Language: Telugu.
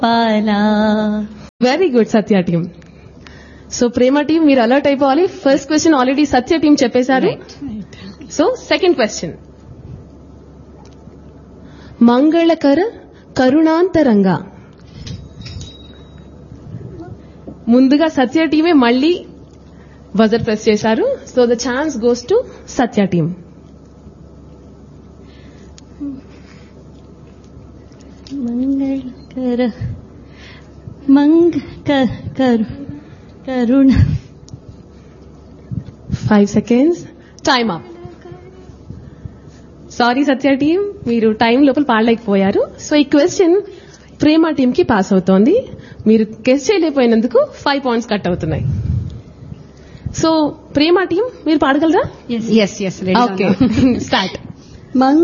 పాలా very good Satya team so Prema team మీరు అలర్ట్ అయిపోవాలి first question already Satya team చెప్పేశారు సో సెకండ్ క్వశ్చన్ మంగళకర కరుణాంతరంగా ముందుగా సత్య టీమే మళ్ళీ బజర్ ప్రెస్ చేశారు so the chance goes to Satya team మంగళకర మంగ క- కరు కరుణ five seconds time up sorry Satya team మీరు టైం లోపల పాడలేకపోయారు సో ఈ క్వశ్చన్ ప్రేమ టీం కి పాస్ అవుతోంది మీరు గెస్ట్ చేయలేకపోయినందుకు ఫైవ్ పాయింట్స్ కట్ అవుతున్నాయి సో ప్రేమ టీం మీరు పాడగలరా yes yes okay start Manga